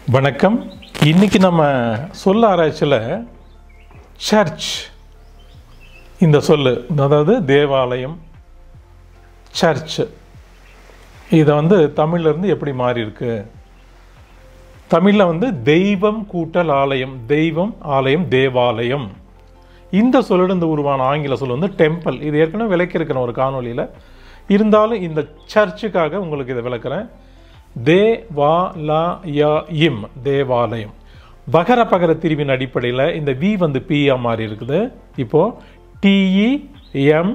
வணக்கம் இன்னைக்கு நம்ம சொல்ல ஆராய்ச்சியில் சர்ச் இந்த சொல்லு அதாவது தேவாலயம் சர்ச் இதை வந்து தமிழ்ல இருந்து எப்படி மாறி இருக்கு தமிழில் வந்து தெய்வம் கூட்டல் ஆலயம் தெய்வம் ஆலயம் தேவாலயம் இந்த சொல்லிருந்து உருவான ஆங்கில சொல் வந்து டெம்பிள் இது ஏற்கனவே விளக்கியிருக்கிறேன் ஒரு காணொளியில் இருந்தாலும் இந்த சர்ச்சுக்காக உங்களுக்கு இதை விளக்குறேன் தேவாலயம் தேவாலயம் வகர பகர திரிவின் அடிப்படையில் இந்த வி வந்து பியா மாறி இருக்குது இப்போ டிஇ எம்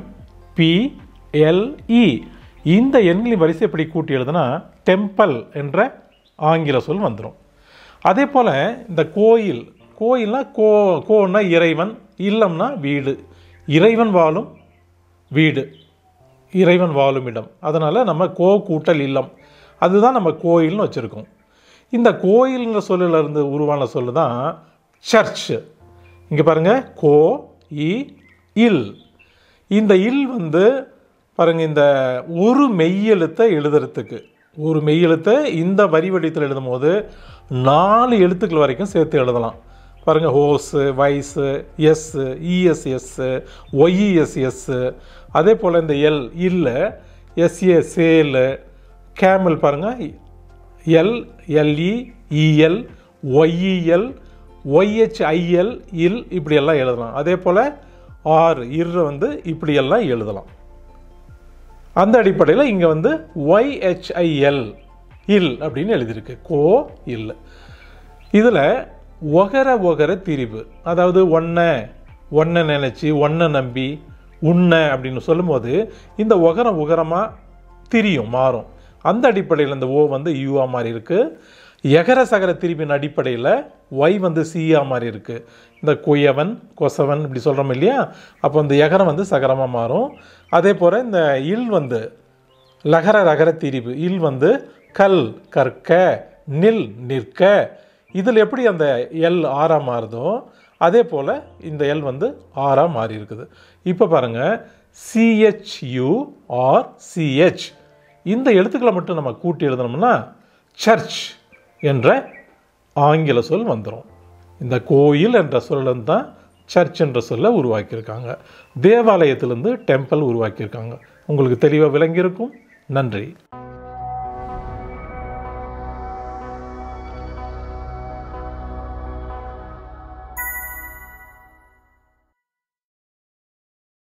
பிஎல்இ இந்த எண்களின் வரிசைப்படி கூட்டி எழுதுனா டெம்பிள் என்ற ஆங்கில சொல் வந்துடும் அதே போல் இந்த கோயில் கோயில்னா கோ கோன்னா இறைவன் இல்லம்னா வீடு இறைவன் வாழும் வீடு இறைவன் வாழும் இடம் அதனால் நம்ம கோ கூட்டல் இல்லம் அதுதான் நம்ம கோயில்னு வச்சுருக்கோம் இந்த கோயில்ங்கிற சொல்லில் இருந்து உருவான சொல்லு தான் சர்ச் இங்கே பாருங்கள் கோ இ இல் இந்த இல் வந்து பாருங்கள் இந்த ஒரு மெய்யெழுத்தை எழுதுறதுக்கு ஒரு மெய்யெழுத்தை இந்த வரி வடிவத்தில் எழுதும் போது நாலு எழுத்துக்கள் வரைக்கும் சேர்த்து எழுதலாம் பாருங்கள் ஹோஸு வைஸு எஸ்ஸு இஎஸ்எஸ்ஸு ஒய்இஎஸ்எஸ்ஸு அதே போல் இந்த எல் இல்லை எஸ்ஏ சேலு கேமல் பாருங்கள் L L E E L Y E L Y H I L இல் இப்படியெல்லாம் எழுதலாம் அதே போல் ஆர் இர் வந்து இப்படியெல்லாம் எழுதலாம் அந்த அடிப்படையில் இங்கே வந்து ஒய்ஹெச்ஐஎல் இல் அப்படின்னு எழுதியிருக்கு கோ இல் இதில் ஒகர ஒகர திரிவு அதாவது ஒன்றை ஒன்றை நினச்சி ஒன்றை நம்பி உன்னை அப்படின்னு சொல்லும்போது இந்த ஒகரம் உகரமாக திரியும் மாறும் அந்த அடிப்படையில் இந்த ஓ வந்து யூஆ மாதிரி இருக்குது எகர சகர திரிவின் அடிப்படையில் ஒய் வந்து சிஆ மாதிரி இருக்குது இந்த குயவன் கொசவன் இப்படி சொல்கிறோம் இல்லையா அப்போ இந்த எகரம் வந்து சகரமாக மாறும் அதே போல் இந்த இல் வந்து லகர ரகர திரிவு இல் வந்து கல் கற்க நில் நிற்க இதில் எப்படி அந்த எல் ஆறா மாறுதோ அதே போல் இந்த எல் வந்து ஆறா மாறி இருக்குது இப்போ பாருங்கள் சிஹெச்யூ ஆர் சிஹெச் இந்த எழுத்துக்களை மட்டும் நம்ம கூட்டி எழுதணும்னா சர்ச் என்ற ஆங்கில சொல் வந்துடும் இந்த கோயில் என்ற சொல்லிருந்து தான் சர்ச் என்ற சொல்லை உருவாக்கியிருக்காங்க தேவாலயத்திலேருந்து டெம்பிள் உருவாக்கியிருக்காங்க உங்களுக்கு தெளிவாக விளங்கியிருக்கும் நன்றி